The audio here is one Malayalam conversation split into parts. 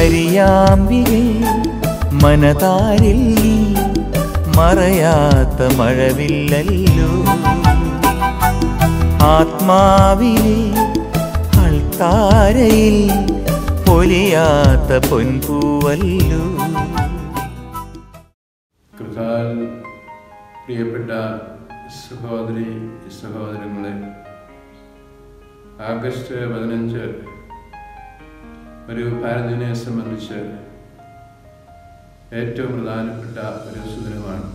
മരിയാമ്പികെ മനതാരിൽ നീ മറയാത്ത മഴവില്ലല്ലോ ആത്മാവിലെ അൾത്താരയിൽ പൊലിയാത്ത പൊൻപൂവല്ലോ കൃതാൽ പ്രിയപ്പെട്ട സഹോദരി സഹോദരങ്ങളെ ആഗസ്റ്റ് പതിനഞ്ച് ഒരു ഭാരതീയനെ സംബന്ധിച്ച് ഏറ്റവും പ്രധാനപ്പെട്ട ഒരു സുദിനമാണ്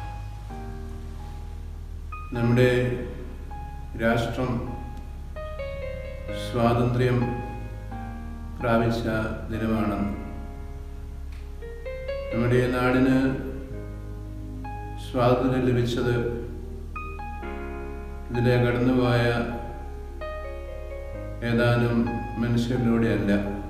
നമ്മുടെ രാഷ്ട്രം സ്വാതന്ത്ര്യം പ്രാപിച്ച ദിനമാണ് നമ്മുടെ നാടിന് സ്വാതന്ത്ര്യം ലഭിച്ചത് ഇതിലെ കടന്നുപോയ ഏതാനും മനുഷ്യരിലൂടെയല്ല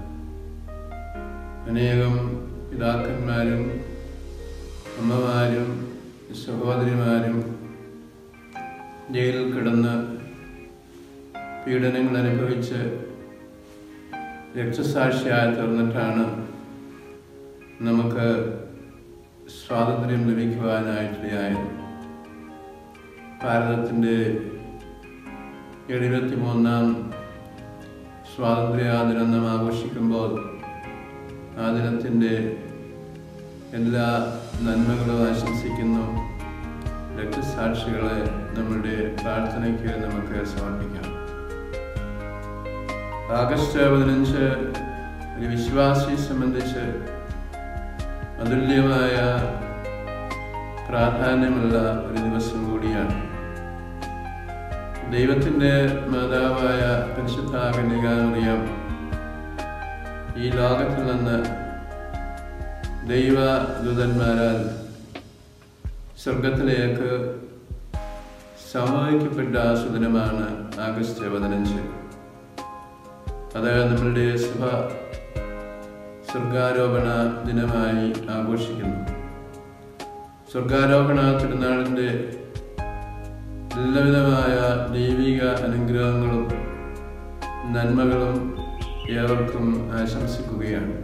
അനേകം പിതാക്കന്മാരും അമ്മമാരും സഹോദരിമാരും ജയിലിൽ കിടന്ന് പീഡനങ്ങൾ അനുഭവിച്ച് രക്തസാക്ഷിയായി തീർന്നിട്ടാണ് നമുക്ക് സ്വാതന്ത്ര്യം ലഭിക്കുവാനായിട്ടിടയായത് ഭാരതത്തിൻ്റെ എഴുപത്തി മൂന്നാം സ്വാതന്ത്ര്യാദിനം നാം ആഘോഷിക്കുമ്പോൾ ആ ദിനത്തിൻ്റെ എല്ലാ നന്മകളും ആശംസിക്കുന്നു രക്തസാക്ഷികളെ നമ്മുടെ പ്രാർത്ഥനയ്ക്ക് നമുക്ക് സമർപ്പിക്കാം ആഗസ്റ്റ് പതിനഞ്ച് ഒരു വിശ്വാസിയെ സംബന്ധിച്ച് അതുല്യമായ പ്രാധാന്യമുള്ള ഒരു ദിവസം കൂടിയാണ് ദൈവത്തിൻ്റെ മാതാവായ പരിശുദ്ധ കന്യകാമറിയം ഈ ലോകത്തിൽ നിന്ന് ദൈവദൂതന്മാരാൽ സ്വർഗത്തിലേക്ക് സമൂഹിക്കപ്പെട്ട സുദിനമാണ് ആഗസ്റ്റ് പതിനഞ്ച് അത് നമ്മളുടെ സഭ സ്വർഗാരോപണ ദിനമായി ആഘോഷിക്കുന്നു സ്വർഗാരോപണ തിരുനാളിൻ്റെ എല്ലാവിധമായ ദൈവിക അനുഗ്രഹങ്ങളും നന്മകളും ഏവർക്കും ആശംസിക്കുകയാണ്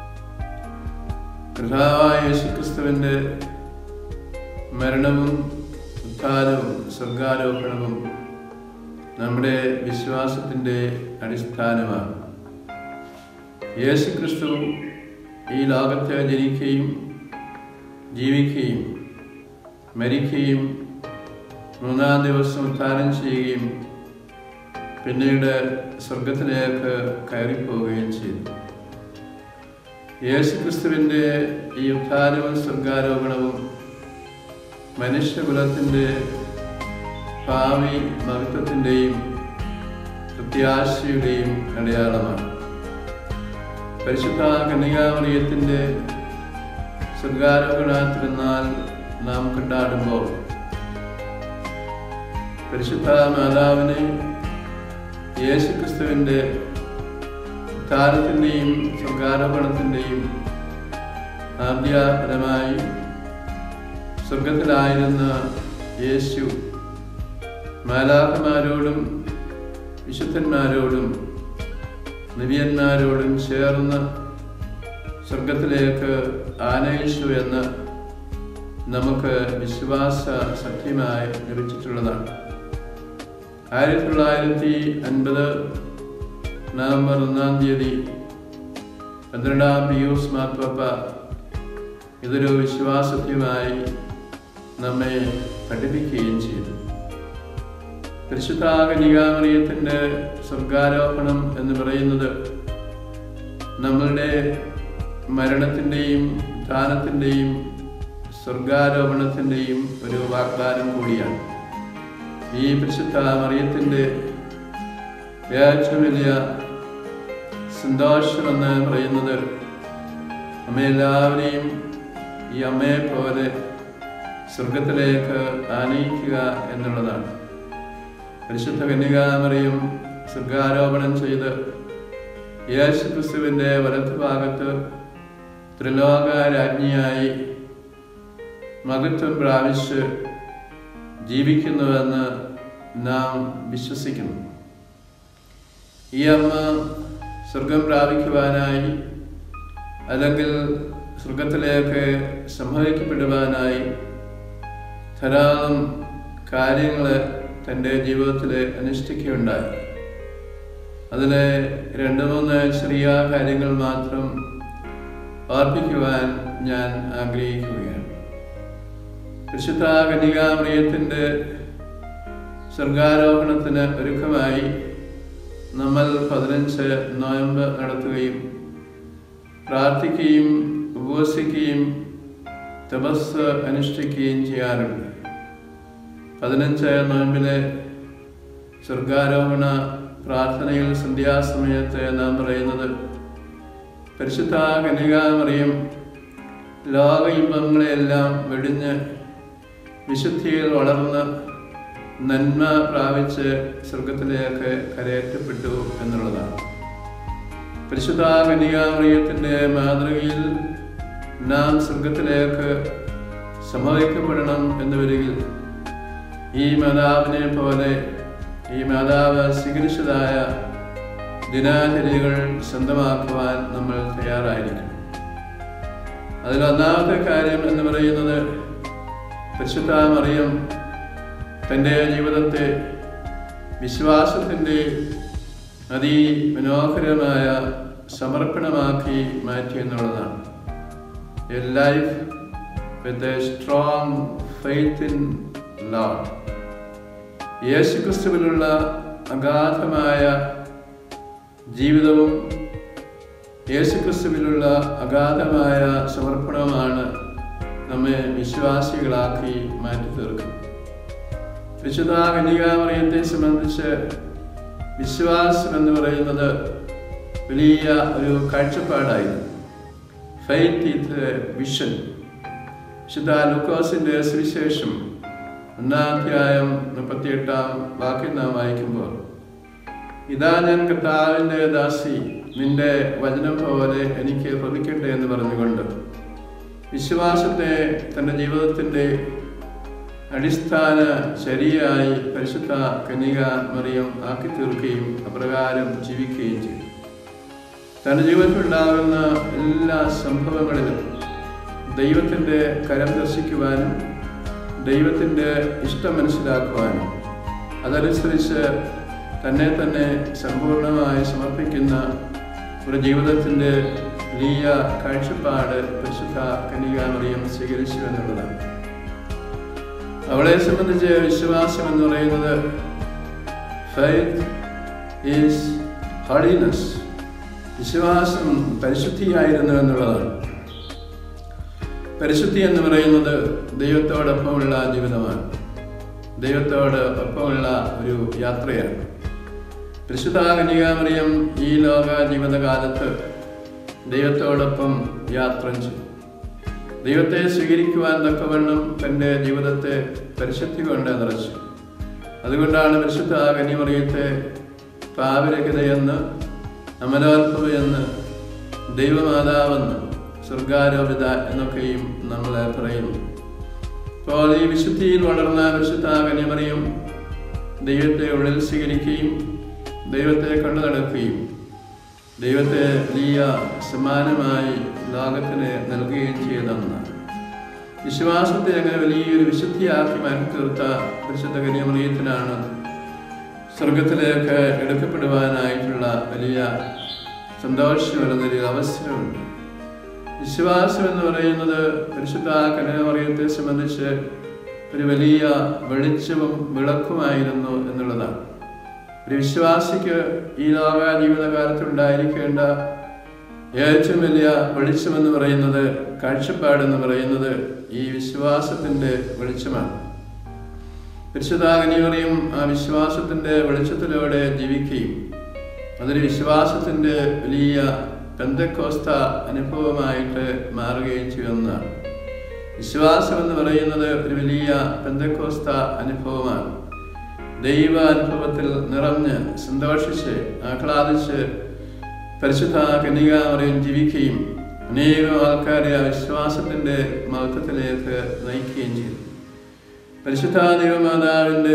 കർത്താവായ യേശുക്രിസ്തുവിൻ്റെ മരണവും ഉത്ഥാനവും സ്വർഗാരോപണവും നമ്മുടെ വിശ്വാസത്തിൻ്റെ അടിസ്ഥാനമാണ് യേശുക്രിസ്തു ഈ ലോകത്തെ ജനിക്കുകയും ജീവിക്കുകയും മരിക്കുകയും മൂന്നാം ദിവസം ഉത്ഥാനം ചെയ്യുകയും പിന്നീട് സ്വർഗത്തിലേക്ക് കയറിപ്പോവുകയും ചെയ്തു യേശുക്രിസ്തുവിൻ്റെ ഈ ഉത്ഥാനവും സ്വർഗാരോപണവും മനുഷ്യകുലത്തിൻ്റെ ഭാവി മഹത്വത്തിൻ്റെയും പ്രത്യാശയുടെയും അടയാളമാണ് പരിശുദ്ധ കന്യകാമറിയത്തിൻ്റെ സ്വർഗാരോപണ തിരുനാൾ നാം കൊണ്ടാടുമ്പോൾ പരിശുദ്ധ മാതാവിനെ യേശുക്രിസ്തുവിൻ്റെ ഉദ്ധാരത്തിൻ്റെയും സ്വർഗാരോപണത്തിൻ്റെയും ആദ്യപരമായി സ്വർഗത്തിലായിരുന്ന യേശു മാലാഖമാരോടും വിശുദ്ധന്മാരോടും നിവിയന്മാരോടും ചേർന്ന് സ്വർഗത്തിലേക്ക് ആനയിച്ചു എന്ന് നമുക്ക് വിശ്വാസ സത്യമായി ലഭിച്ചിട്ടുള്ളതാണ് ആയിരത്തി തൊള്ളായിരത്തി അൻപത് നവംബർ ഒന്നാം തീയതി പന്ത്രണ്ടാം പിയൂസ് മാർപ്പ ഇതൊരു വിശ്വാസത്യമായി നമ്മെ പഠിപ്പിക്കുകയും ചെയ്തു പരിശുദ്ധ കന്യകാമറിയത്തിൻ്റെ സ്വർഗാരോപണം എന്ന് പറയുന്നത് നമ്മളുടെ മരണത്തിൻ്റെയും ദാനത്തിൻ്റെയും സ്വർഗാരോപണത്തിൻ്റെയും ഒരു വാഗ്ദാനം കൂടിയാണ് ഈ പരിശുദ്ധ മറിയത്തിൻ്റെ ഏറ്റവും വലിയ സന്തോഷമെന്ന് പറയുന്നത് നമ്മെല്ലാവരെയും ഈ അമ്മയെ പോലെ സ്വർഗത്തിലേക്ക് ആനയിക്കുക എന്നുള്ളതാണ് പരിശുദ്ധ കന്യകാമറിയും സ്വർഗാരോപണം ചെയ്ത് യേശു ക്രിസ്തുവിൻ്റെ വലത്തുഭാഗത്ത് ത്രിലോക രാജ്ഞിയായി മഹത്വം പ്രാപിച്ച് ജീവിക്കുന്നുവെന്ന് നാം വിശ്വസിക്കുന്നു ഈ അമ്മ സ്വർഗം പ്രാപിക്കുവാനായി അല്ലെങ്കിൽ സ്വർഗത്തിലേക്ക് സംഭവിക്കപ്പെടുവാനായി ധാരാളം കാര്യങ്ങൾ തൻ്റെ ജീവിതത്തിൽ അനുഷ്ഠിക്കുകയുണ്ടായി അതിലെ രണ്ട് മൂന്ന് ചെറിയ കാര്യങ്ങൾ മാത്രം ഓർപ്പിക്കുവാൻ ഞാൻ ആഗ്രഹിക്കുകയാണ് വിശുദ്ധ കന്യകാമറിയത്തിൻ്റെ സ്വർഗാരോഹണത്തിന് ഒരുക്കമായി നമ്മൾ പതിനഞ്ച് നോയമ്പ് നടത്തുകയും പ്രാർത്ഥിക്കുകയും ഉപവസിക്കുകയും തപസ് അനുഷ്ഠിക്കുകയും ചെയ്യാറുണ്ട് പതിനഞ്ച് നോയമ്പിലെ സ്വർഗാരോഹണ പ്രാർത്ഥനയിൽ സന്ധ്യാസമയത്ത് നാം പറയുന്നത് പരിശുദ്ധ കന്യകാമറിയം ലോക ഇമ്പങ്ങളെയെല്ലാം വെടിഞ്ഞ് വിശുദ്ധിയിൽ വളർന്ന് നന്മ പ്രാപിച്ച് സ്വർഗത്തിലേക്ക് കരയേറ്റപ്പെട്ടു എന്നുള്ളതാണ് പരിശുദ്ധ കന്യകാമറിയത്തിൻ്റെ മാതൃകയിൽ നാം സ്വർഗത്തിലേക്ക് സംഭവിക്കപ്പെടണം എന്ന് വരികിൽ ഈ മാതാവിനെ പോലെ ഈ മാതാവ് സ്വീകരിച്ചതായ ദിനാചര്യകൾ സ്വന്തമാക്കുവാൻ നമ്മൾ തയ്യാറായിരിക്കണം അതിൽ ഒന്നാമത്തെ കാര്യം എന്ന് പറയുന്നത് പരിശുദ്ധ മറിയം തൻ്റെ ജീവിതത്തെ വിശ്വാസത്തിൻ്റെ അതിമനോഹരമായ സമർപ്പണമാക്കി മാറ്റി എന്നുള്ളതാണ് a life with a strong faith in Lord Yesu ക്രിസ്തുവിലുള്ള അഗാധമായ ജീവിതവും യേശുക്രിസ്തുവിലുള്ള അഗാധമായ സമർപ്പണവുമാണ് നമ്മെ വിശ്വാസികളാക്കി മാറ്റി തീർക്കുന്നത് വിശുദ്ധ കന്യകാമറിയത്തെ സംബന്ധിച്ച് വിശ്വാസം എന്ന് പറയുന്നത് വലിയ ഒരു കാഴ്ചപ്പാടായിരുന്നു ഫെയ്ത്ത് ഇത് വിഷൻ വിശുദ്ധ ലുക്കോസിന്റെ സുവിശേഷം ഒന്നാധ്യായം മുപ്പത്തിയെട്ടാം വാക്യം നാം വായിക്കുമ്പോൾ ഇതാ ഞാൻ കർത്താവിൻ്റെ ദാസി നിന്റെ വചനം പോലെ എനിക്ക് ഭവിക്കട്ടെ എന്ന് പറഞ്ഞുകൊണ്ട് വിശ്വാസത്തെ തൻ്റെ ജീവിതത്തിൻ്റെ അടിസ്ഥാന ശരിയായി പരിശുദ്ധ കന്യക മറിയം ആക്കി തീർക്കുകയും അപ്രകാരം ജീവിക്കുകയും ചെയ്തു തൻ്റെ ജീവിതത്തിലുണ്ടാകുന്ന എല്ലാ സംഭവങ്ങളിലും ദൈവത്തിൻ്റെ കരം ദർശിക്കുവാനും ദൈവത്തിൻ്റെ ഇഷ്ടം മനസ്സിലാക്കുവാനും അതനുസരിച്ച് തന്നെ തന്നെ സമ്പൂർണമായി സമർപ്പിക്കുന്ന ഒരു ജീവിതത്തിൻ്റെ വലിയ കാഴ്ചപ്പാട് പരിശുദ്ധ കന്യകാമറിയം സ്വീകരിച്ചു എന്നുള്ളതാണ് അവളെ സംബന്ധിച്ച് വിശ്വാസം എന്ന് പറയുന്നത് ഫെയ്ത്ത് ഈസ് ഹോളിനെസ് വിശ്വാസം പരിശുദ്ധിയായിരുന്നു എന്നുള്ളതാണ് പരിശുദ്ധി എന്ന് പറയുന്നത് ദൈവത്തോടൊപ്പമുള്ള ജീവിതമാണ് ദൈവത്തോട് ഒപ്പമുള്ള ഒരു യാത്രയാണ് പരിശുദ്ധ കന്യകാമറിയം ഈ ലോക ജീവിതകാലത്ത് ദൈവത്തോടൊപ്പം യാത്ര ചെയ്തു ദൈവത്തെ സ്വീകരിക്കുവാൻ തക്കവണ്ണം തൻ്റെ ജീവിതത്തെ പരിശുദ്ധി കൊണ്ട് നിറച്ചു അതുകൊണ്ടാണ് പരിശുദ്ധ കന്യമറിയത്തെ പാപരഹിതയെന്ന് അമലോത്ഭവയെന്ന് ദൈവമാതാവെന്ന് സ്വർഗാരോപിത എന്നൊക്കെയും നമ്മൾ പറയുന്നു അപ്പോൾ ഈ വിശുദ്ധിയിൽ വളർന്ന പരിശുദ്ധ കന്യമറിയും ദൈവത്തെ ഉള്ളിൽ സ്വീകരിക്കുകയും ദൈവത്തെ കൊണ്ടു നടക്കുകയും ദൈവത്തെ വലിയ സമ്മാനമായി ലോകത്തിന് നൽകുകയും ചെയ്തെന്നാണ് വിശ്വാസത്തെ അങ്ങനെ വലിയൊരു വിശുദ്ധിയാക്കി മാറ്റി തീർത്ത പരിശുദ്ധ കന്യമറിയത്തിനാണ് സ്വർഗത്തിലേക്ക് എടുക്കപ്പെടുവാനായിട്ടുള്ള വലിയ സന്തോഷമുള്ളൊരു അവസരമുണ്ട് വിശ്വാസം എന്ന് പറയുന്നത് പരിശുദ്ധ കന്യാമറിയത്തെ സംബന്ധിച്ച് ഒരു വലിയ വെളിച്ചവും വിളക്കുമായിരുന്നു എന്നുള്ളതാണ് ഒരു വിശ്വാസിക്ക് ഈ ലോക ജീവിതകാലത്ത് ഉണ്ടായിരിക്കേണ്ട ഏറ്റവും വലിയ വെളിച്ചമെന്ന് പറയുന്നത് കാഴ്ചപ്പാടെന്ന് പറയുന്നത് ഈ വിശ്വാസത്തിൻ്റെ വെളിച്ചമാണ് പരിശുദ്ധ കന്യമറിയും ആ വിശ്വാസത്തിൻ്റെ വെളിച്ചത്തിലൂടെ ജീവിക്കുകയും അതൊരു വിശ്വാസത്തിൻ്റെ വലിയ പെന്തക്കോസ്ത അനുഭവമായിട്ട് മാറുകയും ചെയ്യുന്നതാണ് വിശ്വാസം എന്ന് പറയുന്നത് ഒരു വലിയ പെന്തക്കോസ്ത അനുഭവമാണ് ദൈവ അനുഭവത്തിൽ നിറഞ്ഞ് സന്തോഷിച്ച് ആഹ്ലാദിച്ച് പരിശുദ്ധ കന്യകാമറിയം ജീവിക്കുകയും അനേകം ആൾക്കാരെ ആ വിശ്വാസത്തിൻ്റെ മഹത്വത്തിലേക്ക് നയിക്കുകയും ചെയ്തു പരിശുദ്ധ ദൈവമാതാവിൻ്റെ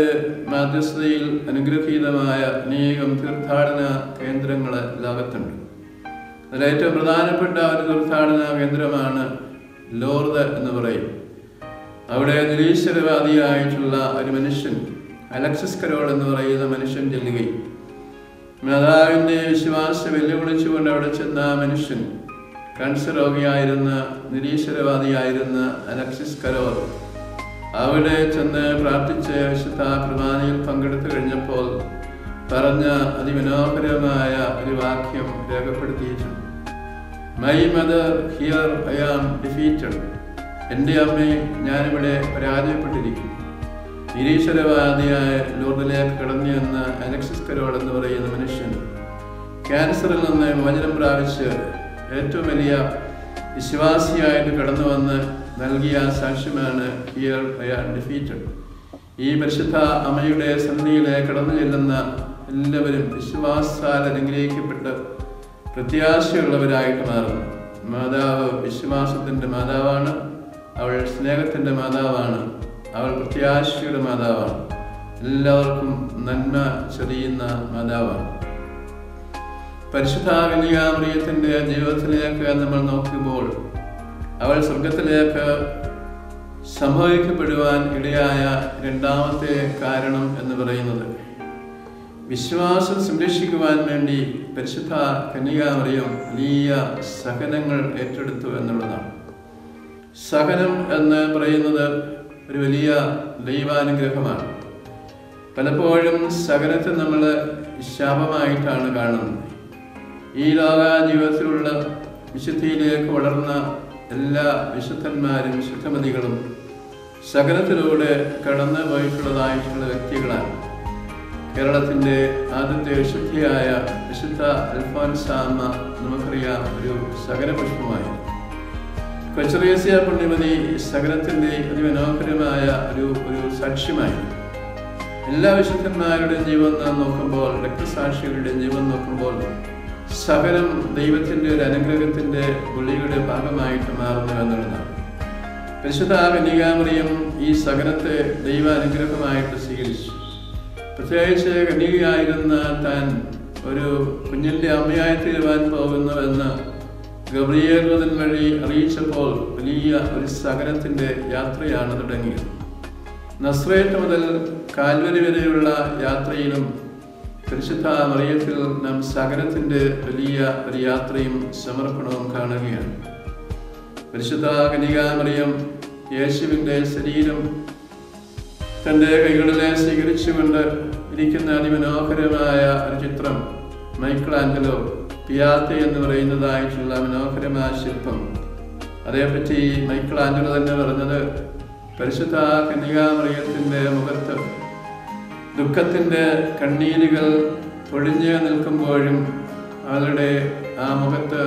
മാധ്യസ്ഥതയിൽ അനുഗ്രഹീതമായ അനേകം തീർത്ഥാടന കേന്ദ്രങ്ങൾ ലോകത്തുണ്ട് അതിൽ ഏറ്റവും പ്രധാനപ്പെട്ട ഒരു തീർത്ഥാടന കേന്ദ്രമാണ് ലോർദ് എന്ന് പറയും അവിടെ നിരീശ്വരവാദിയായിട്ടുള്ള ഒരു മനുഷ്യൻ അലക്സിസ് കരോൾ എന്ന് പറയുന്ന മനുഷ്യൻ ചെല്ലുകയും മാതാവിൻ്റെ വിശ്വാസം വെല്ലുവിളിച്ചുകൊണ്ട് അവിടെ ചെന്ന ആ മനുഷ്യൻ ക്യാൻസർ രോഗിയായിരുന്ന നിരീശ്വരവാദിയായിരുന്ന അലക്സിസ് കരോൾ അവിടെ ചെന്ന് പ്രാർത്ഥിച്ച് വിശുദ്ധ കുർബാനയിൽ പങ്കെടുത്തു കഴിഞ്ഞപ്പോൾ പറഞ്ഞ അതിമനോഹരമായ ഒരു വാക്യം രേഖപ്പെടുത്തിയിട്ടുണ്ട് my mother here I am defeated എൻ്റെ അമ്മയെ ഞാനിവിടെ പരാജയപ്പെട്ടിരിക്കുന്നു നിരീശ്വരവാദിയായ ലോർഡിലേക്ക് കടന്നു എന്ന അലക്സിസ് കരോൾ എന്ന് പറയുന്ന മനുഷ്യൻ ക്യാൻസറിൽ നിന്ന് മോചനം പ്രാപിച്ച് ഏറ്റവും വലിയ വിശ്വാസിയായിട്ട് കടന്നു വന്ന് നൽകിയ സാക്ഷ്യമാണ് ഹിയർ ഐ ആം ഡിഫീറ്റഡ് ഈ പരിശുദ്ധ അമ്മയുടെ സന്നിധിയിലെ കടന്നു ചെല്ലുന്ന എല്ലാവരും വിശ്വാസാൽ അനുഗ്രഹിക്കപ്പെട്ട് പ്രത്യാശയുള്ളവരായിട്ട് മാറുന്നു മാതാവ് വിശ്വാസത്തിൻ്റെ മാതാവാണ് അവൾ സ്നേഹത്തിൻ്റെ മാതാവാണ് അവൾ പ്രത്യാശയുടെ മാതാവാണ് എല്ലാവർക്കും നന്മ ചൊരിയുന്ന മാതാവാണ് പരിശുദ്ധ കന്യാമറിയത്തിൻ്റെ ജീവിതത്തിലേക്ക് നമ്മൾ നോക്കുമ്പോൾ അവൾ സ്വർഗത്തിലേക്ക് സംഭവിക്കപ്പെടുവാൻ ഇടയായ രണ്ടാമത്തെ കാരണം എന്ന് പറയുന്നത് വിശ്വാസം സംരക്ഷിക്കുവാൻ വേണ്ടി പരിശുദ്ധ കന്യാമറിയം വലിയ സഹനങ്ങൾ ഏറ്റെടുത്തു എന്നുള്ളതാണ് സഹനം എന്ന് പറയുന്നത് ഒരു വലിയ ദൈവാനുഗ്രഹമാണ് പലപ്പോഴും സഹനത്തെ നമ്മൾ ശാപമായിട്ടാണ് കാണുന്നത് ഈ ലോക ജീവിതത്തിലുള്ള വിശുദ്ധിയിലേക്ക് വളർന്ന എല്ലാ വിശുദ്ധന്മാരും വിശുദ്ധമതികളും സഹനത്തിലൂടെ കടന്നു പോയിട്ടുള്ളതായിട്ടുള്ള വ്യക്തികളാണ് കേരളത്തിൻ്റെ ആദ്യത്തെ വിശുദ്ധിയായ വിശുദ്ധ അൽഫോൻസാമ്മ നമുക്കറിയാം ഒരു സകലപുഷ്പമായി കൊച്ചറേസ്യ പുണ്യമതി സകലത്തിൻ്റെ അതിമനോഹരമായ ഒരു ഒരു സാക്ഷ്യമായി എല്ലാ വിശുദ്ധന്മാരുടെയും ജീവൻ നാം നോക്കുമ്പോൾ രക്തസാക്ഷികളുടെ ജീവൻ നോക്കുമ്പോൾ സകലം ദൈവത്തിൻ്റെ ഒരു അനുഗ്രഹത്തിൻ്റെ ഗുളിയുടെ ഭാഗമായിട്ട് മാറുന്നു എന്നുള്ളതാണ് പരിശുദ്ധ കന്യകാമറിയം ഈ സകലത്തെ ദൈവ അനുഗ്രഹമായിട്ട് സ്വീകരിച്ചു പ്രത്യേകിച്ച് കന്യകയായിരുന്ന താൻ ഒരു കുഞ്ഞിൻ്റെ അമ്മയായി തീരുവാൻ പോകുന്നുവെന്ന് ഗബ്രിയേൽവതൻ വഴി അറിയിച്ചപ്പോൾ വലിയ ഒരു സകലത്തിൻ്റെ യാത്രയാണ് തുടങ്ങിയത് നസ്രേറ്റ് മുതൽ കാൽവരി വരെയുള്ള യാത്രയിലും പരിശുദ്ധ മറിയത്തിൽ നാം സകലത്തിൻ്റെ വലിയ ഒരു യാത്രയും സമർപ്പണവും കാണുകയാണ് പരിശുദ്ധ കനികാമറിയം യേശുവിൻ്റെ ശരീരം തൻ്റെ കൈകളിലെ സ്വീകരിച്ചുകൊണ്ട് ഇരിക്കുന്ന അതിമനോഹരമായ ഒരു ചിത്രം മൈക്കിൾ ആഞ്ചലോ പിയാത്തെ എന്ന് പറയുന്നതായിട്ടുള്ള മനോഹരമായ ശില്പം അതേപ്പറ്റി മൈക്കിൾ ആഞ്ചലോ തന്നെ പറഞ്ഞത് പരിശുദ്ധ കന്യകാമറിയത്തിൻ്റെ മുഖത്ത് ദുഃഖത്തിൻ്റെ കണ്ണീരുകൾ പൊഴിഞ്ഞ് നിൽക്കുമ്പോഴും അവരുടെ ആ മുഖത്ത്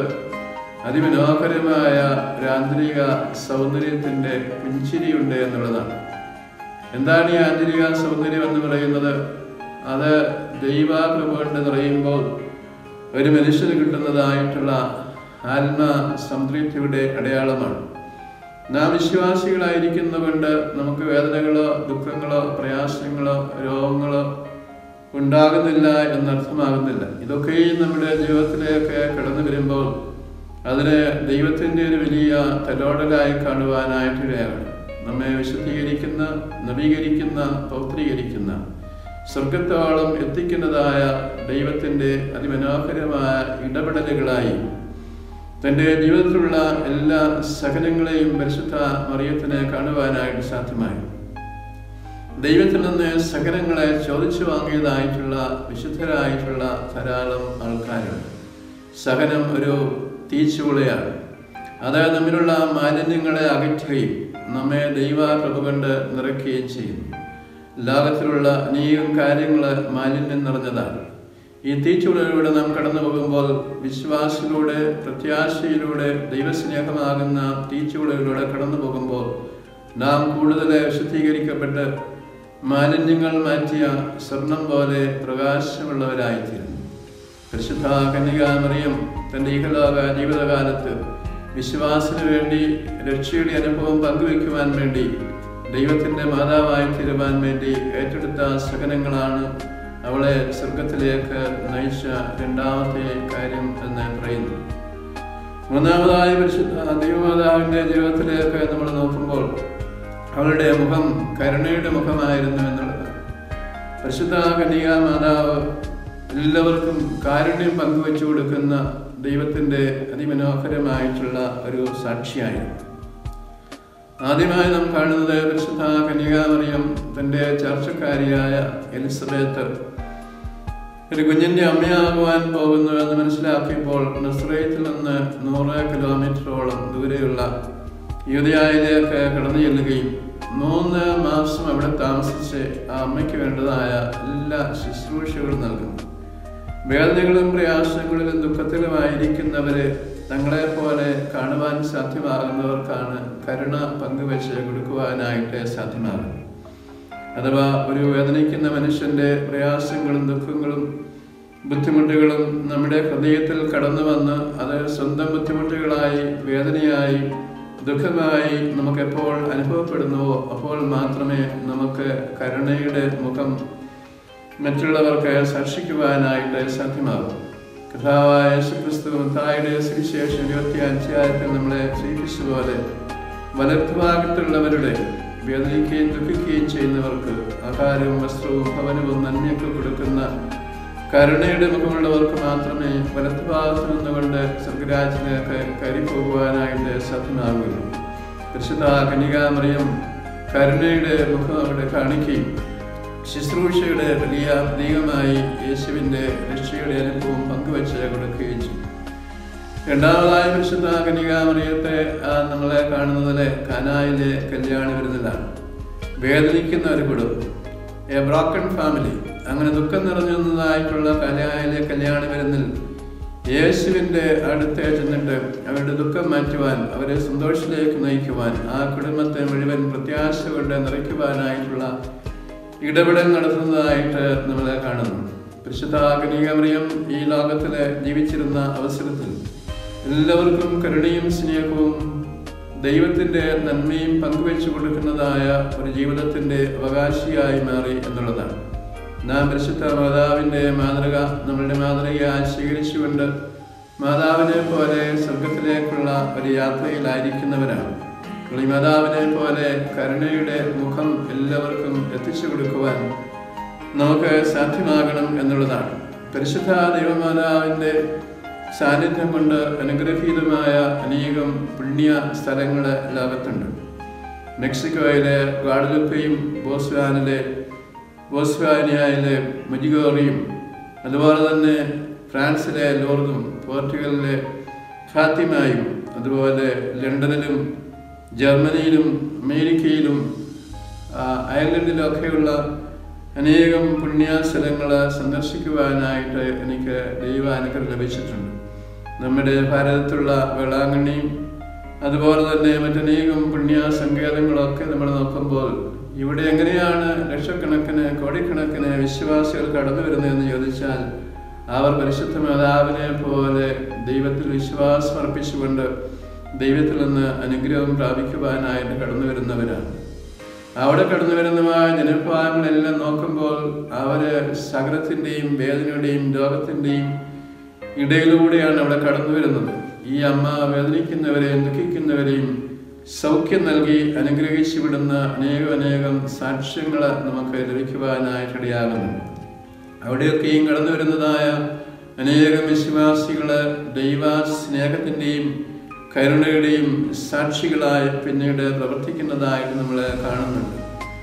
അതിമനോഹരമായ ഒരു ആന്തരിക സൗന്ദര്യത്തിൻ്റെ പുഞ്ചിരിയുണ്ട് എന്നുള്ളതാണ് എന്താണ് ഈ ആന്തരിക സൗന്ദര്യം എന്ന് പറയുന്നത് അത് ദൈവാകൃപ കൊണ്ട് നിറയുമ്പോൾ ഒരു മനുഷ്യന് കിട്ടുന്നതായിട്ടുള്ള ആത്മ സംതൃപ്തിയുടെ അടയാളമാണ് നാം വിശ്വാസികളായിരിക്കുന്നതുകൊണ്ട് നമുക്ക് വേദനകളോ ദുഃഖങ്ങളോ പ്രയാസങ്ങളോ രോഗങ്ങളോ ഉണ്ടാകുന്നില്ല എന്നർത്ഥമാകുന്നില്ല ഇതൊക്കെയും നമ്മുടെ ജീവിതത്തിലേക്ക് കടന്നു വരുമ്പോൾ അതിന് ദൈവത്തിൻ്റെ ഒരു വലിയ തലോടലായി കാണുവാനായിട്ടിടയാണ് നമ്മെ വിശുദ്ധീകരിക്കുന്ന നവീകരിക്കുന്ന പൗത്രീകരിക്കുന്ന സ്വർഗത്തോളം എത്തിക്കുന്നതായ ദൈവത്തിൻ്റെ അതിമനോഹരമായ ഇടപെടലുകളായി തൻ്റെ ജീവിതത്തിലുള്ള എല്ലാ സഹനങ്ങളെയും പരിശുദ്ധ മറിയത്തിന് കാണുവാനായിട്ട് സാധ്യമായി ദൈവത്തിൽ നിന്ന് സഹനങ്ങളെ ചോദിച്ചു വാങ്ങിയതായിട്ടുള്ള വിശുദ്ധരായിട്ടുള്ള ധാരാളം ആൾക്കാരുണ്ട് സഹനം ഒരു തീച്ചുളയാണ് അത് നമ്മിലുള്ള മാലിന്യങ്ങളെ അകറ്റുകയും നമ്മെ ദൈവ കൃപ കൊണ്ട് നിറയ്ക്കുകയും ചെയ്യുന്നു ലോകത്തിലുള്ള അനേകം കാര്യങ്ങൾ മാലിന്യം നിറഞ്ഞതാണ് ഈ തീച്ചുളയിലൂടെ നാം കടന്നു പോകുമ്പോൾ വിശ്വാസത്തിലൂടെ പ്രത്യാശയിലൂടെ ദൈവസ്നേഹമാകുന്ന തീച്ചുളയിലൂടെ കടന്നു പോകുമ്പോൾ നാം കൂടുതൽ വിശുദ്ധീകരിക്കപ്പെട്ട് മാലിന്യങ്ങൾ മാറ്റിയ സ്വർണം പോലെ പ്രകാശമുള്ളവരായിത്തീരുന്നു പരിശുദ്ധ കന്യകാമറിയം തൻ്റെ ഇഹലോക ജീവിതകാലത്ത് വിശ്വാസത്തിന് വേണ്ടി രക്ഷയുടെ അനുഭവം പങ്കുവയ്ക്കുവാൻ വേണ്ടി ദൈവത്തിൻ്റെ മാതാവായി തീരുവാൻ വേണ്ടി ഏറ്റെടുത്ത സഹനങ്ങളാണ് അവളെ സ്വർഗത്തിലേക്ക് നയിച്ച രണ്ടാമത്തെ കാര്യം എന്ന് പറയുന്നു മൂന്നാമതായി പരിശുദ്ധ ദൈവമാതാവിൻ്റെ ജീവിതത്തിലേക്ക് നമ്മൾ നോക്കുമ്പോൾ അവളുടെ മുഖം കരുണയുടെ മുഖമായിരുന്നു എന്നുള്ളത് പരിശുദ്ധ കന്യക മാതാവ് എല്ലാവർക്കും കാരുണ്യം പങ്കുവെച്ചു കൊടുക്കുന്ന ദൈവത്തിൻ്റെ അതിമനോഹരമായിട്ടുള്ള ഒരു സാക്ഷിയായിരുന്നു ആദ്യമായി നാം കാണുന്നത് പരിശുദ്ധ കന്യകാമറിയം തൻ്റെ ചർച്ചക്കാരിയായ എലിസബത്ത് ഒരു കുഞ്ഞിന്റെ അമ്മയാകുവാൻ പോകുന്നു എന്ന് മനസ്സിലാക്കിയപ്പോൾ നസ്രയത്തിൽ നിന്ന് നൂറ് കിലോമീറ്ററോളം ദൂരെയുള്ള യുവതിയായിലേക്ക് കടന്നു ചെല്ലുകയും മൂന്ന് മാസം അവിടെ താമസിച്ച് ആ അമ്മയ്ക്ക് വേണ്ടതായ എല്ലാ ശുശ്രൂഷകളും നൽകുന്നു വേദനകളും പ്രയാസങ്ങളിലും ദുഃഖത്തിലുമായിരിക്കുന്നവരെ തങ്ങളെ പോലെ കാണുവാൻ സാധ്യമാകുന്നവർക്കാണ് കരുണ പങ്കുവെച്ച് കൊടുക്കുവാനായിട്ട് സാധ്യമാകുന്നത് അഥവാ ഒരു വേദനിക്കുന്ന മനുഷ്യന്റെ പ്രയാസങ്ങളും ദുഃഖങ്ങളും ബുദ്ധിമുട്ടുകളും നമ്മുടെ ഹൃദയത്തിൽ കടന്നു വന്ന് അത് സ്വന്തം ബുദ്ധിമുട്ടുകളായി വേദനയായി ദുഃഖമായി നമുക്ക് എപ്പോൾ അനുഭവപ്പെടുന്നുവോ അപ്പോൾ മാത്രമേ നമുക്ക് കരുണയുടെ മുഖം മറ്റുള്ളവർക്ക് സാക്ഷിക്കുവാനായിട്ട് സാധ്യമാകും കഥാവായ യേശുക്രിസ്തു തായുടെ സുവിശേഷം ഇരുപത്തി അധ്യായത്തിൽ നമ്മളെ സൂചിപ്പിച്ചതുപോലെ വലത്തുഭാഗത്തുള്ളവരുടെ വേദനിക്കുകയും ദുഃഖിക്കുകയും ചെയ്യുന്നവർക്ക് ആഹാരവും വസ്ത്രവും ഭവനവും നന്മയൊക്കെ കൊടുക്കുന്ന കരുണയുടെ മുഖമുള്ളവർക്ക് മാത്രമേ വലത്തുഭാഗത്ത് നിന്നുകൊണ്ട് സ്വർഗരാജിലേക്ക് കയറി പോകുവാനായിട്ട് സാധ്യമാകുള്ളൂ പരിശുദ്ധ കന്യകാമറിയം കരുണയുടെ മുഖം അവിടെ കാണിക്കുകയും ശുശ്രൂഷയുടെ വലിയ പ്രതീകമായി യേശുവിൻ്റെ രക്ഷയുടെ അനുഭവം പങ്കുവെച്ച് കൊടുക്കുകയും ചെയ്തു രണ്ടാമതായ പരിശുദ്ധ കന്യകാമറിയത്തെ ആ, നമ്മളെ കാണുന്നതിലെ കനായിലെ കല്യാണ വിരുന്നിലാണ് വേദനിക്കുന്ന ഒരു കുടുംബം എ ബ്രോക്കൺ ഫാമിലി അങ്ങനെ ദുഃഖം നിറഞ്ഞതായിട്ടുള്ള കനായിലെ കല്യാണ വിരുന്നിൽ യേശുവിൻ്റെ അടുത്ത് ചെന്നിട്ട് അവരുടെ ദുഃഖം മാറ്റുവാൻ അവരെ സന്തോഷത്തിലേക്ക് നയിക്കുവാൻ ആ കുടുംബത്തെ മുഴുവൻ പ്രത്യാശ കൊണ്ട് നിറയ്ക്കുവാനായിട്ടുള്ള ഇടപെടൽ നടത്തുന്നതായിട്ട് നമ്മൾ കാണുന്നു പരിശുദ്ധ കന്യകാമറിയം ഈ ലോകത്തിൽ ജീവിച്ചിരുന്ന അവസരത്തിൽ എല്ലാവർക്കും കരുണയും സ്നേഹവും ദൈവത്തിൻ്റെ നന്മയും പങ്കുവെച്ചു കൊടുക്കുന്നതായ ഒരു ജീവിതത്തിൻ്റെ അവകാശിയായി മാറി എന്നുള്ളതാണ് നാം പരിശുദ്ധ മാതാവിൻ്റെ മാതൃക നമ്മളുടെ മാതൃകയായി സ്വീകരിച്ചുകൊണ്ട് മാതാവിനെ പോലെ സ്വർഗത്തിലേക്കുള്ള ഒരു യാത്രയിലായിരിക്കുന്നവരാണ് ഈ മാതാവിനെ പോലെ കരുണയുടെ മുഖം എല്ലാവർക്കും എത്തിച്ചു കൊടുക്കുവാൻ നമുക്ക് സാധ്യമാകണം എന്നുള്ളതാണ് പരിശുദ്ധ ദൈവമാതാവിൻ്റെ സാന്നിധ്യം കൊണ്ട് അനുഗ്രഹീതമായ അനേകം പുണ്യ സ്ഥലങ്ങൾ ലോകത്തുണ്ട് മെക്സിക്കോയിലെ ഗാഡലുപ്പയും ബോസ്വാനിലെ ബോസ്വാനിയയിലെ മജിഗോറിയും അതുപോലെ തന്നെ ഫ്രാൻസിലെ ലോർദും പോർച്ചുഗലിലെ ഫാത്തിമായും അതുപോലെ ലണ്ടനിലും ജർമ്മനിയിലും അമേരിക്കയിലും ആ, അയർലൻഡിലൊക്കെയുള്ള അനേകം പുണ്യാസ്ഥലങ്ങൾ സന്ദർശിക്കുവാനായിട്ട് എനിക്ക് ദൈവാനുഗ്രഹം ലഭിച്ചിട്ടുണ്ട് നമ്മുടെ ഭാരതത്തിലുള്ള വേളാങ്കണ്ണിയും അതുപോലെ തന്നെ മറ്റനേകം പുണ്യ സങ്കേതങ്ങളൊക്കെ നമ്മൾ നോക്കുമ്പോൾ ഇവിടെ എങ്ങനെയാണ് ലക്ഷക്കണക്കിന് കോടിക്കണക്കിന് വിശ്വാസികൾ കടന്നു വരുന്നതെന്ന് ചോദിച്ചാൽ അവർ പരിശുദ്ധ മാതാവിനെ പോലെ ദൈവത്തിൽ വിശ്വാസം അർപ്പിച്ചുകൊണ്ട് ദൈവത്തിൽ നിന്ന് അനുഗ്രഹം പ്രാപിക്കുവാനായിട്ട് കടന്നു വരുന്നവരാണ് അവിടെ കടന്നു വരുന്നതായ ജനവിഭാഗങ്ങളെല്ലാം നോക്കുമ്പോൾ അവര് സകലത്തിൻ്റെയും വേദനയുടെയും രോഗത്തിൻ്റെയും ഇടയിലൂടെയാണ് അവിടെ കടന്നു വരുന്നത് ഈ അമ്മ വേദനിക്കുന്നവരെയും ദുഃഖിക്കുന്നവരെയും സൗഖ്യം നൽകി അനുഗ്രഹിച്ചു വിടുന്ന അനേകം അനേകം സാക്ഷ്യങ്ങൾ നമുക്ക് ലഭിക്കുവാനായിട്ടിടയാകുന്നു അവിടെയൊക്കെയും കടന്നു വരുന്നതായ അനേകം വിശ്വാസികള് ദൈവ സ്നേഹത്തിൻ്റെയും കരുണയുടെയും സാക്ഷികളായി പിന്നീട് പ്രവർത്തിക്കുന്നതായിട്ട് നമ്മൾ കാണുന്നുണ്ട്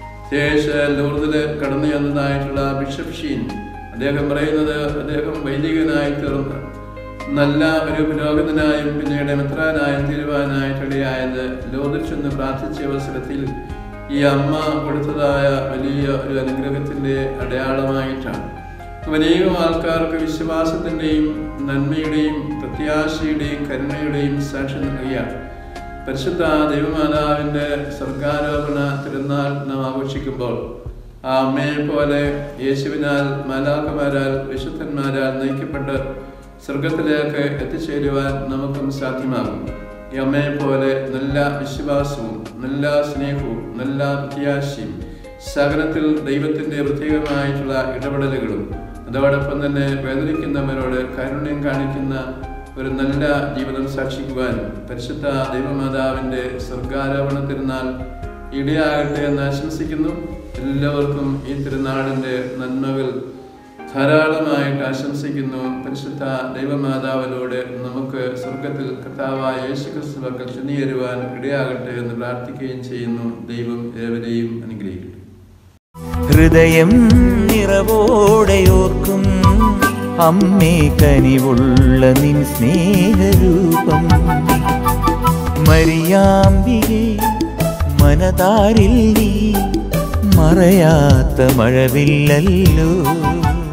ശേഷ ലൂർദില് കടന്നു ചെന്നതായിട്ടുള്ള ബിഷപ്പ് ഷീൻ അദ്ദേഹം പറയുന്നത് അദ്ദേഹം വൈദികനായി തീർന്ന് നല്ല ഒരു പുരോഗതനായും പിന്നീട് മെത്രാനായും തീരുവാനായിട്ടിടയായത് ലോതിൽ ചെന്ന് പ്രാർത്ഥിച്ച അവസരത്തിൽ ഈ അമ്മ കൊടുത്തതായ വലിയ ഒരു അനുഗ്രഹത്തിന്റെ അടയാളമായിട്ടാണ് അനേകം ആൾക്കാർക്ക് വിശ്വാസത്തിന്റെയും നന്മയുടെയും പ്രത്യാശയുടെയും കരുണയുടെയും സാക്ഷ്യം നൽകിയാണ് പരിശുദ്ധ ദൈവമാതാവിന്റെ സ്വർഗാരോപണ തിരുനാൾ നാം ആഘോഷിക്കുമ്പോൾ ആ അമ്മയെ പോലെ യേശുവിനാൽ മാലാഖമാരാൽ വിശുദ്ധന്മാരാൽ നയിക്കപ്പെട്ട് സ്വർഗത്തിലേക്ക് എത്തിച്ചേരുവാൻ നമുക്കും സാധ്യമാകും ഈ അമ്മയെ പോലെ നല്ല വിശ്വാസവും നല്ല സ്നേഹവും നല്ല പ്രത്യാശയും സകലത്തിൽ ദൈവത്തിന്റെ പ്രത്യേകമായിട്ടുള്ള ഇടപെടലുകളും അതോടൊപ്പം തന്നെ വേദനിക്കുന്നവരോട് കാരുണ്യം കാണിക്കുന്ന ഒരു നല്ല ജീവിതം സാക്ഷിക്കുവാൻ പരിശുദ്ധ ദൈവമാതാവിൻ്റെ സ്വർഗാരോപണ തിരുനാൾ ഇടയാകട്ടെ എന്ന് ആശംസിക്കുന്നു എല്ലാവർക്കും ഈ തിരുനാളിൻ്റെ നന്മകൾ ധാരാളമായിട്ട് ആശംസിക്കുന്നു പരിശുദ്ധ ദൈവമാതാവിലൂടെ നമുക്ക് സ്വർഗത്തിൽ കർത്താവായ യേശു ക്രിസ്തു മക്കൾ ചെന്നുയരുവാൻ ഇടയാകട്ടെ എന്ന് പ്രാർത്ഥിക്കുകയും ചെയ്യുന്നു ദൈവം ഏവരെയും അനുഗ്രഹിക്കട്ടെ ഹൃദയം നിറവോടെയോർക്കും അമ്മേ കനിവുള്ള നിൻ സ്നേഹരൂപം മരിയാമ്പികെ മനതാരിൽ നീ മറയാത്ത മഴവില്ലല്ലോ